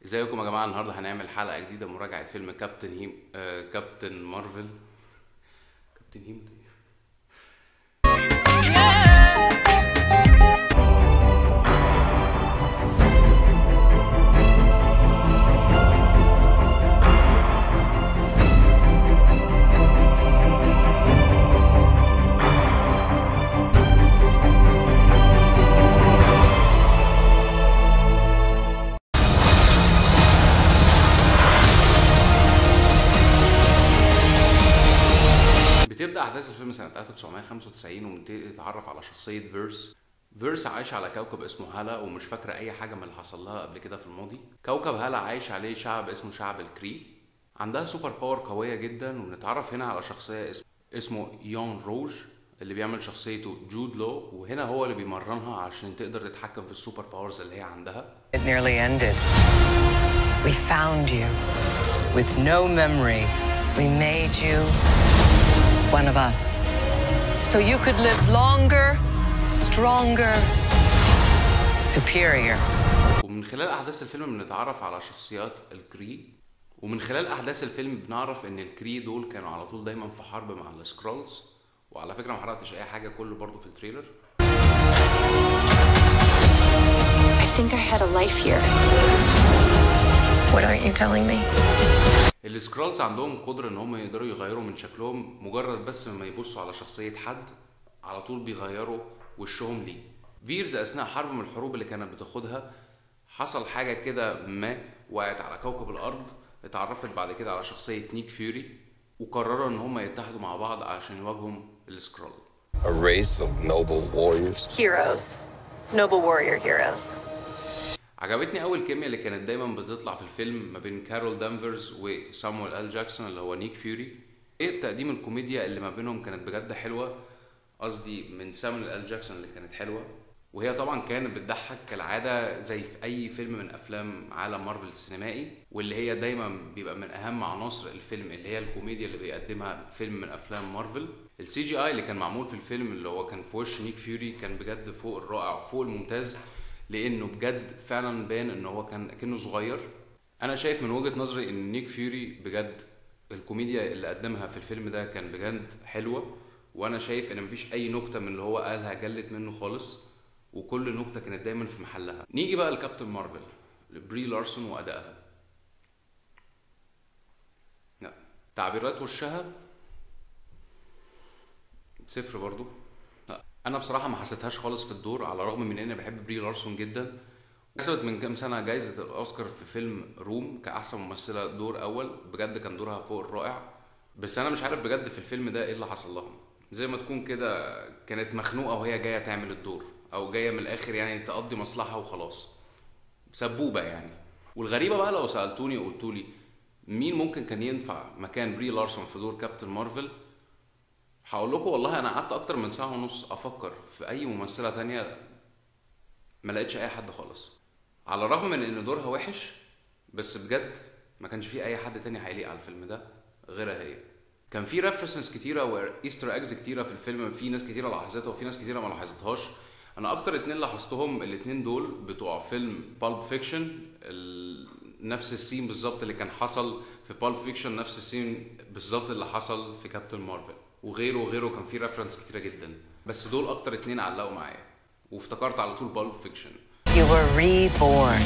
ازيكم يا جماعه النهارده هنعمل حلقه جديده مراجعه فيلم كابتن هيم آه كابتن مارفل كابتن هيم ده إيه؟ بتبدا احداث الفيلم سنه 1995 وبنبتدي نتعرف على شخصيه فيرس فيرس عايش على كوكب اسمه هالا ومش فاكره اي حاجه من اللي حصل لها قبل كده في الماضي كوكب هالا عايش عليه شعب اسمه شعب الكري عندها سوبر باور قويه جدا وبنتعرف هنا على شخصيه اسم اسمه يون روج اللي بيعمل شخصيته جود لو وهنا هو اللي بيمرنها عشان تقدر تتحكم في السوبر باورز اللي هي عندها It nearly ended. We found you with no memory. We made you one of us. So you could live longer, stronger, superior. ومن خلال احداث الفيلم بنتعرف على شخصيات الكري ومن خلال احداث الفيلم بنعرف ان الكري دول كانوا على طول دايما في حرب مع السكرولز وعلى فكره ما حرقتش اي حاجه كله برضو في التريلر I think I had a life here. What aren't you telling me? السكرولز عندهم قدره ان هم يقدروا يغيروا من شكلهم مجرد بس ما يبصوا على شخصيه حد على طول بيغيروا وشهم ليه فيرز اثناء حرب من الحروب اللي كانت بتاخدها حصل حاجه كده ما وقعت على كوكب الارض اتعرفت بعد كده على شخصيه نيك فيوري وقرروا ان هم يتحدوا مع بعض عشان يواجهوا السكرول a race of noble warriors. Heroes. Noble warrior heroes. عجبتني اول الكيمياء اللي كانت دايما بتطلع في الفيلم ما بين كارول دانفرز وسامويل ال جاكسون اللي هو نيك فيوري ايه تقديم الكوميديا اللي ما بينهم كانت بجد حلوه قصدي من سامويل ال جاكسون اللي كانت حلوه وهي طبعا كانت بتضحك كالعاده زي في اي فيلم من افلام عالم مارفل السينمائي واللي هي دايما بيبقى من اهم عناصر الفيلم اللي هي الكوميديا اللي بيقدمها فيلم من افلام مارفل السي جي اي اللي كان معمول في الفيلم اللي هو كان في وش نيك فيوري كان بجد فوق الرائع وفوق الممتاز لانه بجد فعلا بان ان هو كان كأنه صغير انا شايف من وجهة نظري ان نيك فيوري بجد الكوميديا اللي قدمها في الفيلم ده كان بجد حلوة وانا شايف ان مفيش اي نكتة من اللي هو قالها جلت منه خالص وكل نكتة كانت دايما في محلها نيجي بقى لكابتن مارفل بري لارسون وادائها لا تعبيرات وشها صفر برضو لا. انا بصراحه ما حسيتهاش خالص في الدور على الرغم من اني بحب بري لارسون جدا كسبت من كام سنه جايزه الاوسكار في فيلم روم كاحسن ممثله دور اول بجد كان دورها فوق الرائع بس انا مش عارف بجد في الفيلم ده ايه اللي حصل لها زي ما تكون كده كانت مخنوقه وهي جايه تعمل الدور او جايه من الاخر يعني تقضي مصلحه وخلاص سبوبه يعني والغريبه بقى لو سالتوني وقلتوا لي مين ممكن كان ينفع مكان بري لارسون في دور كابتن مارفل هقول لكم والله انا قعدت اكتر من ساعه ونص افكر في اي ممثله تانية ما لقيتش اي حد خالص على الرغم من ان دورها وحش بس بجد ما كانش في اي حد تاني هيليق على الفيلم ده غيرها هي كان في ريفرنسز كتيره وايستر ايجز كتيره في الفيلم في ناس كتيره لاحظتها وفي ناس كتيره ما لاحظتهاش انا اكتر اتنين لاحظتهم الاتنين دول بتوع فيلم بالب فيكشن نفس السين بالظبط اللي كان حصل في بالب فيكشن نفس السين بالظبط اللي حصل في كابتن مارفل وغيره وغيره كان في ريفرنس كتيره جدا بس دول اكتر اتنين علقوا معايا وافتكرت على طول بالب فيكشن You were reborn.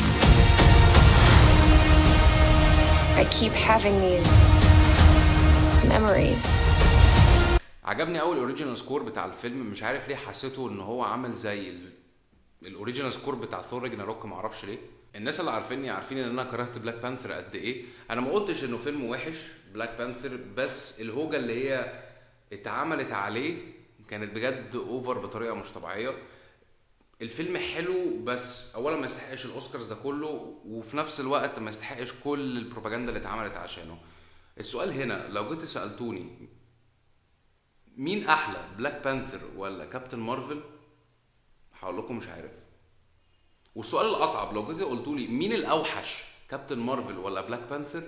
I keep having these memories. عجبني قوي الاوريجينال سكور بتاع الفيلم مش عارف ليه حسيته ان هو عامل زي ال- الاوريجينال سكور بتاع ثور راجناروك ما اعرفش ليه الناس اللي عارفيني عارفين ان انا كرهت بلاك بانثر قد ايه انا ما قلتش انه فيلم وحش بلاك بانثر بس الهوجه اللي هي اتعملت عليه كانت بجد اوفر بطريقه مش طبيعيه الفيلم حلو بس اولا ما يستحقش الاوسكارز ده كله وفي نفس الوقت ما يستحقش كل البروباجندا اللي اتعملت عشانه السؤال هنا لو جيت سالتوني مين احلى بلاك بانثر ولا كابتن مارفل هقول لكم مش عارف والسؤال الاصعب لو جيت قلتوا لي مين الاوحش كابتن مارفل ولا بلاك بانثر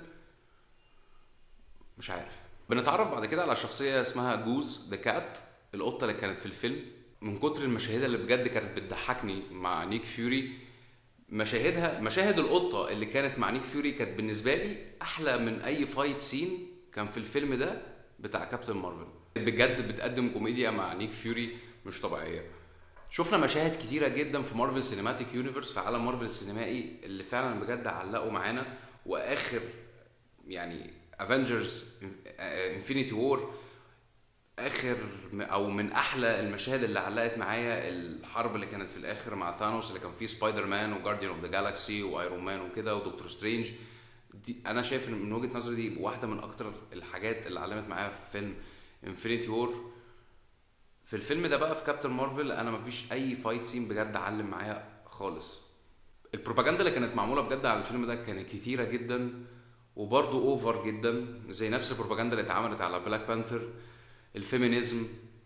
مش عارف بنتعرف بعد كده على شخصيه اسمها جوز ذا كات القطه اللي كانت في الفيلم من كتر المشاهد اللي بجد كانت بتضحكني مع نيك فيوري مشاهدها مشاهد القطه اللي كانت مع نيك فيوري كانت بالنسبه لي احلى من اي فايت سين كان في الفيلم ده بتاع كابتن مارفل بجد بتقدم كوميديا مع نيك فيوري مش طبيعيه شفنا مشاهد كتيره جدا في مارفل سينماتيك يونيفرس في عالم مارفل السينمائي اللي فعلا بجد علقوا معانا واخر يعني افنجرز انفينيتي وور اخر م- او من احلى المشاهد اللي علقت معايا الحرب اللي كانت في الاخر مع ثانوس اللي كان فيه سبايدر مان وجارديان اوف ذا جالاكسي وايرون مان وكده ودكتور سترينج دي انا شايف ان من وجهه نظري دي واحده من اكتر الحاجات اللي علمت معايا في فيلم انفينيتي وور في الفيلم ده بقى في كابتن مارفل انا مفيش اي فايت سين بجد علم معايا خالص البروباجندا اللي كانت معموله بجد على الفيلم ده كانت كتيره جدا وبرضه اوفر جدا زي نفس البروباجندا اللي اتعملت على بلاك بانثر الفيمينيزم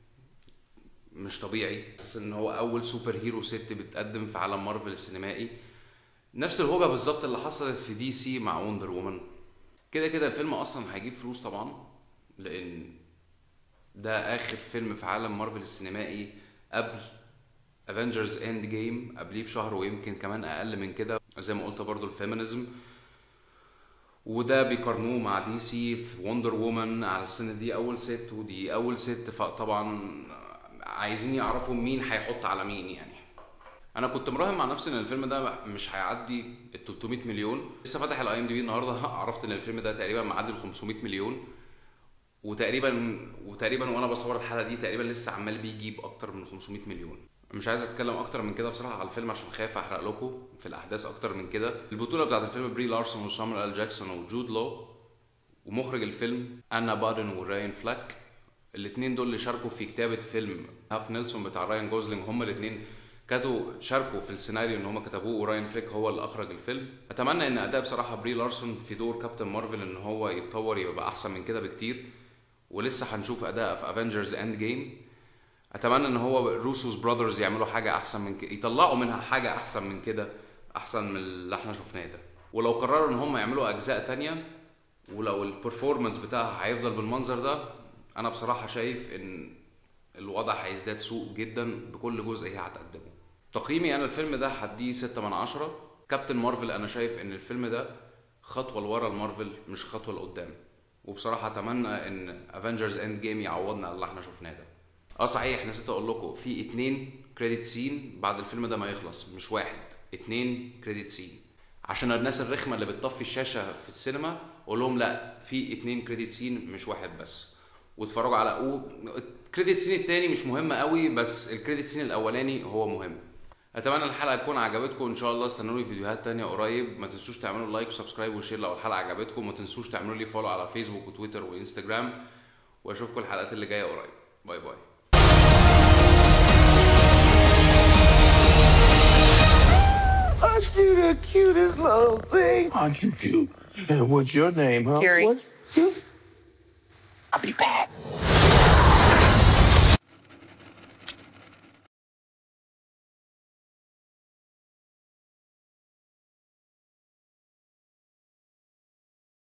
مش طبيعي اساس ان هو اول سوبر هيرو ست بتقدم في عالم مارفل السينمائي نفس الهوجه بالظبط اللي حصلت في دي سي مع وندر وومن كده كده الفيلم اصلا هيجيب فلوس طبعا لان ده اخر فيلم في عالم مارفل السينمائي قبل افنجرز اند جيم قبليه بشهر ويمكن كمان اقل من كده زي ما قلت برضو الفيمينيزم وده بيقارنوه مع دي سي في وندر وومن على اساس ان دي اول ست ودي اول ست فطبعا عايزين يعرفوا مين هيحط على مين يعني انا كنت مراهن مع نفسي ان الفيلم ده مش هيعدي ال 300 مليون لسه فاتح الاي ام دي بي النهارده عرفت ان الفيلم ده تقريبا معدي ال 500 مليون وتقريبا وتقريبا وانا بصور الحلقه دي تقريبا لسه عمال بيجيب اكتر من 500 مليون مش عايز اتكلم اكتر من كده بصراحه على الفيلم عشان خايف احرق لكم في الاحداث اكتر من كده البطوله بتاعت الفيلم بري لارسون وسامويل ال جاكسون وجود لو ومخرج الفيلم انا بادن وراين فلاك الاثنين دول اللي شاركوا في كتابه فيلم هاف نيلسون بتاع راين جوزلينج هما الاثنين كانوا شاركوا في السيناريو ان هما كتبوه وراين فليك هو اللي اخرج الفيلم اتمنى ان اداء بصراحه بري لارسون في دور كابتن مارفل ان هو يتطور يبقى احسن من كده بكتير ولسه هنشوف اداء في افنجرز اند جيم اتمنى ان هو روسوس براذرز يعملوا حاجه احسن من كده يطلعوا منها حاجه احسن من كده احسن من اللي احنا شفناه ده ولو قرروا ان هم يعملوا اجزاء تانية ولو البرفورمانس بتاعها هيفضل بالمنظر ده انا بصراحه شايف ان الوضع هيزداد سوء جدا بكل جزء هي هتقدمه تقييمي انا الفيلم ده هديه 6 من عشرة كابتن مارفل انا شايف ان الفيلم ده خطوه لورا المارفل مش خطوه لقدام وبصراحه اتمنى ان افنجرز اند جيم يعوضنا على اللي احنا شفناه ده اه صحيح نسيت اقول لكم في اتنين كريدت سين بعد الفيلم ده ما يخلص مش واحد اتنين كريدت سين عشان الناس الرخمه اللي بتطفي الشاشه في السينما اقول لهم لا في اتنين كريدت سين مش واحد بس واتفرجوا على و... الكريدت سين التاني مش مهم قوي بس الكريدت سين الاولاني هو مهم اتمنى الحلقه تكون عجبتكم ان شاء الله استنوني فيديوهات تانية قريب ما تنسوش تعملوا لايك وسبسكرايب وشير لو الحلقه عجبتكم ما تنسوش تعملوا لي فولو على فيسبوك وتويتر وانستجرام واشوفكم الحلقات اللي جايه قريب باي باي Aren't you the cutest little thing? Aren't you cute? And what's your name, huh? Fury. What's you? I'll be back.